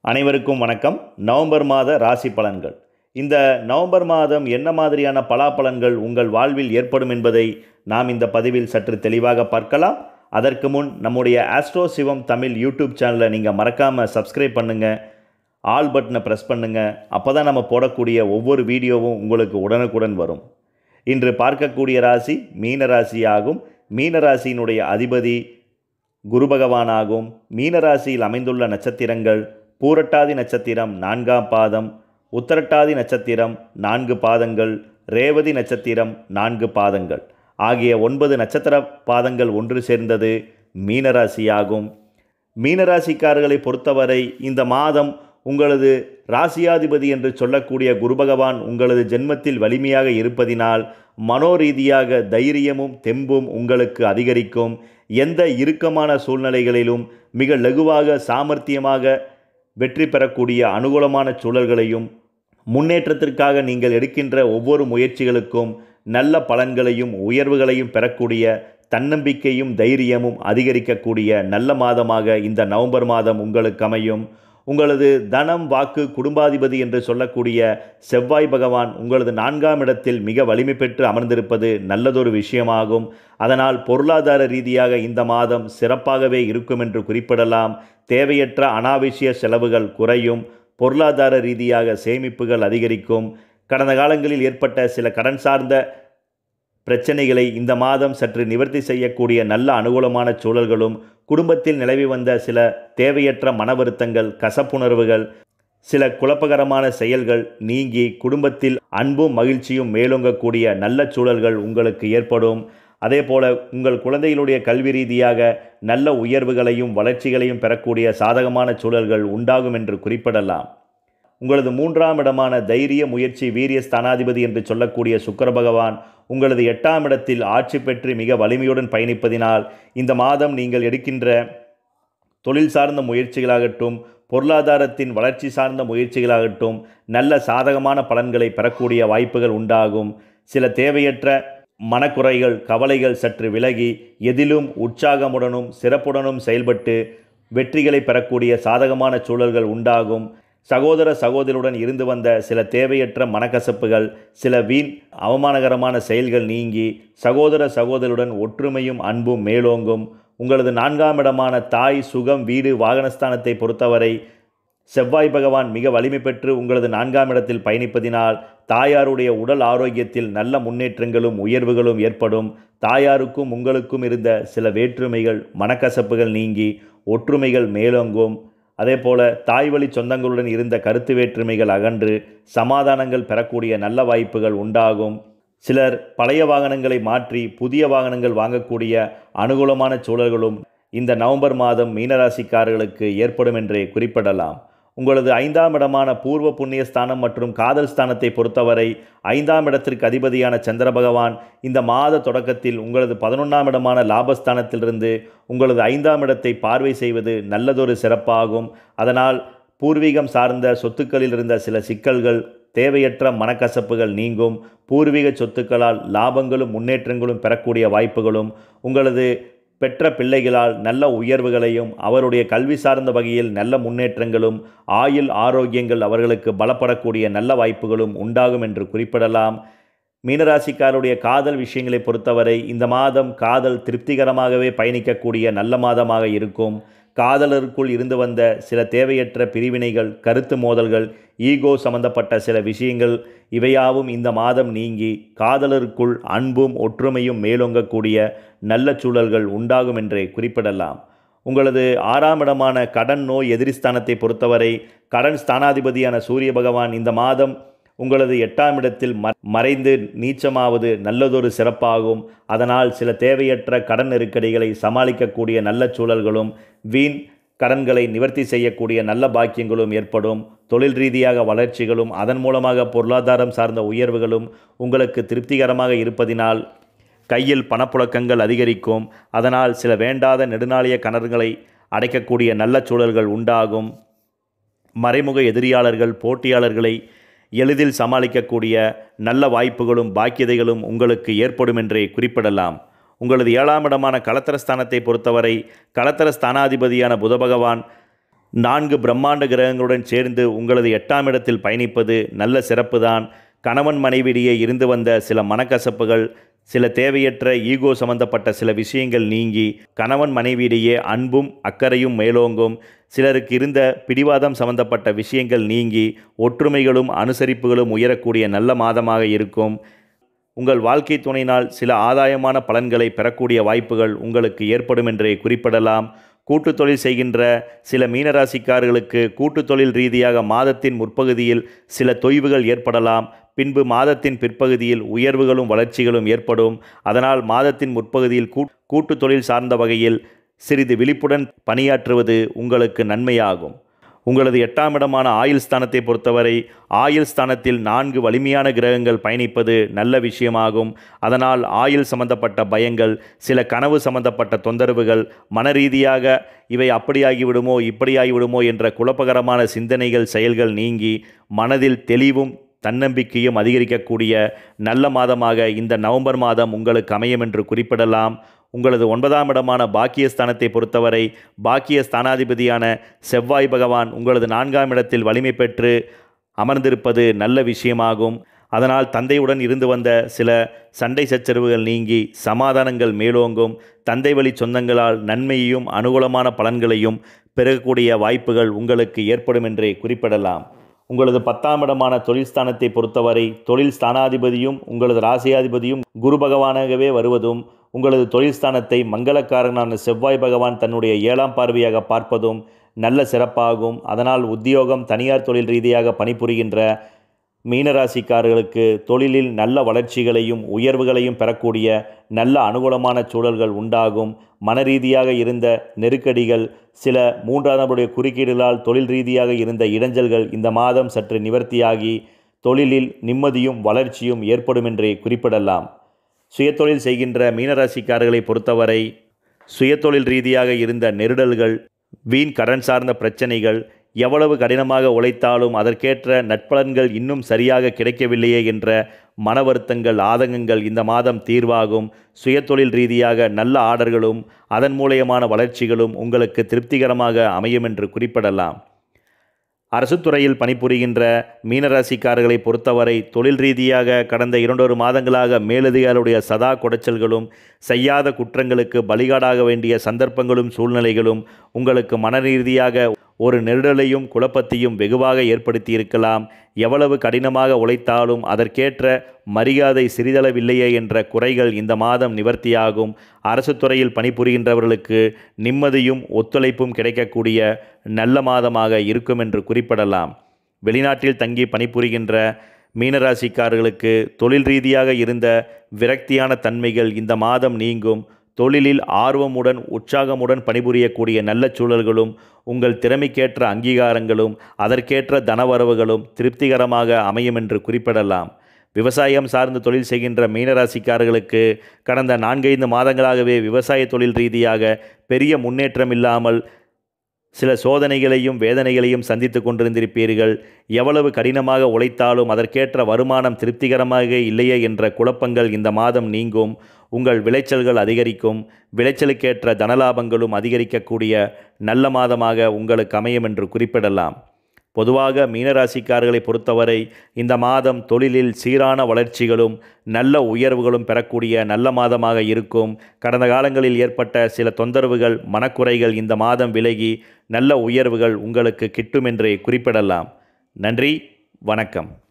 அனைவருக்கும் வணக்கம் நவம்பர் மாத ராசி பலன்கள் இந்த நவம்பர் மாதம் என்ன மாதிரியான பலாபலன்கள் உங்கள் வாழ்வில் ஏற்படும் என்பதை நாம் இந்த பதிவில் சற்று தெளிவாக பார்க்கலாம் அதற்கு முன் நம்முடைய ஆஸ்ட்ரோ சிவம் தமிழ் யூடியூப் சேனலை நீங்கள் மறக்காமல் சப்ஸ்கிரைப் பண்ணுங்கள் ஆல் பட்டனை ப்ரெஸ் பண்ணுங்கள் அப்போ தான் நம்ம போடக்கூடிய ஒவ்வொரு வீடியோவும் உங்களுக்கு உடனுக்குடன் வரும் இன்று பார்க்கக்கூடிய ராசி மீன ராசி ஆகும் மீன ராசியினுடைய அதிபதி குரு பகவானாகும் மீனராசியில் அமைந்துள்ள நட்சத்திரங்கள் பூரட்டாதி நட்சத்திரம் நான்காம் பாதம் உத்தரட்டாதி நட்சத்திரம் நான்கு பாதங்கள் ரேவதி நட்சத்திரம் நான்கு பாதங்கள் ஆகிய ஒன்பது நட்சத்திர பாதங்கள் ஒன்று சேர்ந்தது மீனராசியாகும் மீனராசிக்காரர்களை பொறுத்தவரை இந்த மாதம் உங்களது ராசியாதிபதி என்று சொல்லக்கூடிய குரு பகவான் உங்களது ஜென்மத்தில் வலிமையாக இருப்பதினால் மனோரீதியாக தைரியமும் தெம்பும் உங்களுக்கு அதிகரிக்கும் எந்த இறுக்கமான சூழ்நிலைகளிலும் மிக லகுவாக சாமர்த்தியமாக வெற்றி பெறக்கூடிய அனுகூலமான சூழல்களையும் முன்னேற்றத்திற்காக நீங்கள் எடுக்கின்ற ஒவ்வொரு முயற்சிகளுக்கும் நல்ல பலன்களையும் உயர்வுகளையும் பெறக்கூடிய தன்னம்பிக்கையும் தைரியமும் அதிகரிக்கக்கூடிய நல்ல மாதமாக இந்த நவம்பர் மாதம் உங்களுக்கு அமையும் உங்களது தனம் வாக்கு குடும்பாதிபதி என்று சொல்லக்கூடிய செவ்வாய் பகவான் உங்களது நான்காம் இடத்தில் மிக வலிமை பெற்று அமர்ந்திருப்பது நல்லதொரு விஷயமாகும் அதனால் பொருளாதார ரீதியாக இந்த மாதம் சிறப்பாகவே இருக்கும் என்று குறிப்பிடலாம் தேவையற்ற அனாவசிய செலவுகள் குறையும் பொருளாதார ரீதியாக சேமிப்புகள் அதிகரிக்கும் கடந்த காலங்களில் ஏற்பட்ட சில கடன் சார்ந்த பிரச்சனைகளை இந்த மாதம் சற்று நிவர்த்தி செய்யக்கூடிய நல்ல அனுகூலமான சூழல்களும் குடும்பத்தில் நிலவி வந்த சில தேவையற்ற மன வருத்தங்கள் கசப்புணர்வுகள் சில குழப்பகரமான செயல்கள் நீங்கி குடும்பத்தில் அன்பும் மகிழ்ச்சியும் மேலோங்கக்கூடிய நல்ல சூழல்கள் உங்களுக்கு ஏற்படும் அதே போல உங்கள் குழந்தைகளுடைய கல்வி ரீதியாக நல்ல உயர்வுகளையும் வளர்ச்சிகளையும் பெறக்கூடிய சாதகமான சூழல்கள் உண்டாகும் என்று குறிப்பிடலாம் உங்களது மூன்றாம் இடமான தைரிய முயற்சி வீரிய ஸ்தானாதிபதி என்று சொல்லக்கூடிய சுக்கர பகவான் உங்களது எட்டாம் இடத்தில் ஆட்சி பெற்று மிக வலிமையுடன் பயணிப்பதினால் இந்த மாதம் நீங்கள் எடுக்கின்ற தொழில் சார்ந்த முயற்சிகளாகட்டும் பொருளாதாரத்தின் வளர்ச்சி சார்ந்த முயற்சிகளாகட்டும் நல்ல சாதகமான பலன்களை பெறக்கூடிய வாய்ப்புகள் உண்டாகும் சில தேவையற்ற மனக்குறைகள் கவலைகள் சற்று விலகி எதிலும் உற்சாகமுடனும் சிறப்புடனும் செயல்பட்டு வெற்றிகளை பெறக்கூடிய சாதகமான சூழல்கள் உண்டாகும் சகோதர சகோதரியுடன் இருந்து வந்த சில தேவையற்ற மனக்கசப்புகள் சில வீண் அவமானகரமான செயல்கள் நீங்கி சகோதர சகோதரியுடன் ஒற்றுமையும் அன்பும் மேலோங்கும் உங்களது நான்காம் இடமான தாய் சுகம் வீடு வாகனஸ்தானத்தை பொறுத்தவரை செவ்வாய் பகவான் மிக வலிமை பெற்று உங்களது நான்காம் இடத்தில் பயணிப்பதினால் தாயாருடைய உடல் ஆரோக்கியத்தில் நல்ல முன்னேற்றங்களும் உயர்வுகளும் ஏற்படும் தாயாருக்கும் உங்களுக்கும் இருந்த சில வேற்றுமைகள் மனக்கசப்புகள் நீங்கி ஒற்றுமைகள் மேலோங்கும் அதே போல தாய் வழி சொந்தங்களுடன் இருந்த கருத்து வேற்றுமைகள் அகன்று சமாதானங்கள் பெறக்கூடிய நல்ல வாய்ப்புகள் உண்டாகும் சிலர் பழைய வாகனங்களை மாற்றி புதிய வாகனங்கள் வாங்கக்கூடிய அனுகூலமான சூழல்களும் இந்த நவம்பர் மாதம் மீனராசிக்காரர்களுக்கு ஏற்படும் என்றே குறிப்பிடலாம் உங்களது ஐந்தாம் இடமான பூர்வ புண்ணிய ஸ்தானம் மற்றும் காதல் ஸ்தானத்தை பொறுத்தவரை ஐந்தாம் இடத்திற்கு அதிபதியான சந்திர பகவான் இந்த மாத தொடக்கத்தில் உங்களது பதினொன்றாம் இடமான லாபஸ்தானத்திலிருந்து உங்களது ஐந்தாம் இடத்தை பார்வை செய்வது நல்லதொரு சிறப்பாகும் அதனால் பூர்வீகம் சார்ந்த சொத்துக்களில் இருந்த சில சிக்கல்கள் தேவையற்ற மனக்கசப்புகள் நீங்கும் பூர்வீக சொத்துக்களால் லாபங்களும் முன்னேற்றங்களும் பெறக்கூடிய வாய்ப்புகளும் உங்களது பெற்ற பிள்ளைகளால் நல்ல உயர்வுகளையும் அவருடைய கல்வி சார்ந்த வகையில் நல்ல முன்னேற்றங்களும் ஆயுள் ஆரோக்கியங்கள் அவர்களுக்கு பலப்படக்கூடிய நல்ல வாய்ப்புகளும் உண்டாகும் என்று குறிப்பிடலாம் மீனராசிக்காருடைய காதல் விஷயங்களை பொறுத்தவரை இந்த மாதம் காதல் திருப்திகரமாகவே பயணிக்கக்கூடிய நல்ல மாதமாக இருக்கும் காதலருக்குள் இருந்து வந்த சில தேவையற்ற பிரிவினைகள் கருத்து மோதல்கள் ஈகோ சம்பந்தப்பட்ட சில விஷயங்கள் இவையாவும் இந்த மாதம் நீங்கி காதலருக்குள் அன்பும் ஒற்றுமையும் மேலோங்கக்கூடிய நல்ல சூழல்கள் உண்டாகும் என்றே குறிப்பிடலாம் உங்களது ஆறாம் இடமான கடன் நோய் எதிரிஸ்தானத்தை பொறுத்தவரை கடன் ஸ்தானாதிபதியான சூரிய பகவான் இந்த மாதம் உங்களது எட்டாம் இடத்தில் ம மறைந்து நீச்சமாவது நல்லதொரு சிறப்பாகும் அதனால் சில தேவையற்ற கடன் நெருக்கடிகளை சமாளிக்கக்கூடிய நல்ல சூழல்களும் வீண் கடன்களை நிவர்த்தி செய்யக்கூடிய நல்ல பாக்கியங்களும் ஏற்படும் தொழில் ரீதியாக வளர்ச்சிகளும் அதன் மூலமாக பொருளாதாரம் சார்ந்த உயர்வுகளும் உங்களுக்கு திருப்திகரமாக இருப்பதினால் கையில் பணப்புழக்கங்கள் அதிகரிக்கும் அதனால் சில வேண்டாத நெடுநாளிய கணர்களை அடைக்கக்கூடிய நல்ல சூழல்கள் உண்டாகும் மறைமுக எதிரியாளர்கள் போட்டியாளர்களை எளிதில் சமாளிக்கக்கூடிய நல்ல வாய்ப்புகளும் பாக்கியதைகளும் உங்களுக்கு ஏற்படும் என்றே குறிப்பிடலாம் உங்களது ஏழாம் இடமான கலத்தர ஸ்தானத்தை பொறுத்தவரை கலத்தர ஸ்தானாதிபதியான புத பகவான் நான்கு பிரம்மாண்ட கிரகங்களுடன் சேர்ந்து உங்களது எட்டாம் இடத்தில் பயணிப்பது நல்ல சிறப்புதான் கணவன் மனைவியிடையே இருந்து வந்த சில மனக்கசப்புகள் சில தேவையற்ற ஈகோ சம்பந்தப்பட்ட சில விஷயங்கள் நீங்கி கணவன் மனைவியிடையே அன்பும் அக்கறையும் மேலோங்கும் சிலருக்கு இருந்த பிடிவாதம் சம்பந்தப்பட்ட விஷயங்கள் நீங்கி ஒற்றுமைகளும் அனுசரிப்புகளும் உயரக்கூடிய நல்ல மாதமாக இருக்கும் உங்கள் வாழ்க்கை துணையினால் சில ஆதாயமான பலன்களை பெறக்கூடிய வாய்ப்புகள் உங்களுக்கு ஏற்படும் என்றே குறிப்பிடலாம் கூட்டுத் தொழில் செய்கின்ற சில மீனராசிக்காரர்களுக்கு கூட்டுத் தொழில் ரீதியாக மாதத்தின் முற்பகுதியில் சில தொய்வுகள் ஏற்படலாம் பின்பு மாதத்தின் பிற்பகுதியில் உயர்வுகளும் வளர்ச்சிகளும் ஏற்படும் அதனால் மாதத்தின் முற்பகுதியில் கூ கூட்டுத் தொழில் சார்ந்த வகையில் சிறிது விழிப்புடன் பணியாற்றுவது உங்களுக்கு நன்மையாகும் உங்களது எட்டாம் இடமான ஆயுள் ஸ்தானத்தை பொறுத்தவரை ஆயுள் ஸ்தானத்தில் நான்கு வலிமையான கிரகங்கள் பயணிப்பது நல்ல விஷயமாகும் அதனால் ஆயுள் சம்பந்தப்பட்ட பயங்கள் சில கனவு சம்பந்தப்பட்ட தொந்தரவுகள் மனரீதியாக இவை அப்படியாகிவிடுமோ இப்படியாகிவிடுமோ என்ற குழப்பகரமான சிந்தனைகள் செயல்கள் நீங்கி மனதில் தெளிவும் தன்னம்பிக்கையும் அதிகரிக்கக்கூடிய நல்ல மாதமாக இந்த நவம்பர் மாதம் உங்களுக்கு அமையும் என்று குறிப்பிடலாம் உங்களது ஒன்பதாம் இடமான பாக்கியஸ்தானத்தை பொறுத்தவரை பாக்கிய ஸ்தானாதிபதியான செவ்வாய் பகவான் உங்களது நான்காம் இடத்தில் வலிமை பெற்று அமர்ந்திருப்பது நல்ல விஷயமாகும் அதனால் தந்தையுடன் இருந்து வந்த சில சண்டை சச்சரவுகள் நீங்கி சமாதானங்கள் மேலோங்கும் தந்தை வழி சொந்தங்களால் நன்மையையும் அனுகூலமான பலன்களையும் பெறக்கூடிய வாய்ப்புகள் உங்களுக்கு ஏற்படும் என்றே குறிப்பிடலாம் உங்களது பத்தாம் இடமான தொழில் ஸ்தானத்தை பொறுத்தவரை தொழில் ஸ்தானாதிபதியும் உங்களது ராசியாதிபதியும் குரு பகவானாகவே வருவதும் உங்களது தொழில் ஸ்தானத்தை மங்களக்காரனான செவ்வாய் பகவான் தன்னுடைய ஏழாம் பார்வையாக பார்ப்பதும் நல்ல சிறப்பாகும் அதனால் உத்தியோகம் தனியார் தொழில் ரீதியாக பணிபுரிகின்ற மீனராசிக்காரர்களுக்கு தொழிலில் நல்ல வளர்ச்சிகளையும் உயர்வுகளையும் பெறக்கூடிய நல்ல அனுகூலமான சூழல்கள் உண்டாகும் மனரீதியாக இருந்த நெருக்கடிகள் சில மூன்றாம் நபருடைய குறுக்கீடுகளால் தொழில் ரீதியாக இருந்த இடைஞ்சல்கள் இந்த மாதம் சற்று நிவர்த்தியாகி தொழிலில் நிம்மதியும் வளர்ச்சியும் ஏற்படும் என்றே குறிப்பிடலாம் சுயதொழில் செய்கின்ற மீனராசிக்காரர்களை பொறுத்தவரை சுயதொழில் ரீதியாக இருந்த நெருடல்கள் வீண் கடன் சார்ந்த பிரச்சனைகள் எவ்வளவு கடினமாக உழைத்தாலும் அதற்கேற்ற நட்பலன்கள் இன்னும் சரியாக கிடைக்கவில்லையே என்ற மன வருத்தங்கள் ஆதங்கங்கள் இந்த மாதம் தீர்வாகும் சுயதொழில் ரீதியாக நல்ல ஆர்டர்களும் அதன் மூலியமான வளர்ச்சிகளும் உங்களுக்கு திருப்திகரமாக அமையும் என்று குறிப்பிடலாம் அரசு துறையில் பணிபுரிகின்ற மீனராசிக்காரர்களை பொறுத்தவரை தொழில் ரீதியாக கடந்த இரண்டொரு மாதங்களாக மேலதிகாரிகளுடைய சதா குடைச்சல்களும் செய்யாத குற்றங்களுக்கு பலிகாடாக வேண்டிய சந்தர்ப்பங்களும் சூழ்நிலைகளும் உங்களுக்கு மனரீதியாக ஒரு நெருடலையும் குழப்பத்தையும் வெகுவாக ஏற்படுத்தி இருக்கலாம் எவ்வளவு கடினமாக உழைத்தாலும் அதற்கேற்ற மரியாதை சிறிதளவில்லையே என்ற குறைகள் இந்த மாதம் நிவர்த்தியாகும் அரசு துறையில் பணிபுரிகின்றவர்களுக்கு நிம்மதியும் ஒத்துழைப்பும் கிடைக்கக்கூடிய நல்ல மாதமாக இருக்கும் என்று குறிப்பிடலாம் வெளிநாட்டில் தங்கி பணிபுரிகின்ற மீனராசிக்காரர்களுக்கு தொழில் ரீதியாக இருந்த விரக்தியான தன்மைகள் இந்த மாதம் நீங்கும் தொழிலில் ஆர்வமுடன் உற்சாகமுடன் பணிபுரியக்கூடிய நல்ல சூழல்களும் உங்கள் திறமைக்கேற்ற அங்கீகாரங்களும் அதற்கேற்ற தனவரவுகளும் திருப்திகரமாக அமையும் என்று குறிப்பிடலாம் விவசாயம் சார்ந்து தொழில் செய்கின்ற மீனராசிக்காரர்களுக்கு கடந்த நான்கைந்து மாதங்களாகவே விவசாய தொழில் ரீதியாக பெரிய முன்னேற்றம் இல்லாமல் சில சோதனைகளையும் வேதனைகளையும் சந்தித்து கொண்டிருந்திருப்பீர்கள் எவ்வளவு கடினமாக உழைத்தாலும் அதற்கேற்ற வருமானம் திருப்திகரமாக இல்லையே என்ற குழப்பங்கள் இந்த மாதம் நீங்கும் உங்கள் விளைச்சல்கள் அதிகரிக்கும் விளைச்சலுக்கேற்ற தனலாபங்களும் அதிகரிக்கக்கூடிய நல்ல மாதமாக உங்களுக்கு அமையும் என்று குறிப்பிடலாம் பொதுவாக மீனராசிக்காரர்களை பொறுத்தவரை இந்த மாதம் தொழிலில் சீரான வளர்ச்சிகளும் நல்ல உயர்வுகளும் பெறக்கூடிய நல்ல மாதமாக இருக்கும் கடந்த காலங்களில் ஏற்பட்ட சில தொந்தரவுகள் மனக்குறைகள் இந்த மாதம் விலகி நல்ல உயர்வுகள் உங்களுக்கு கிட்டும் என்றே குறிப்பிடலாம் நன்றி வணக்கம்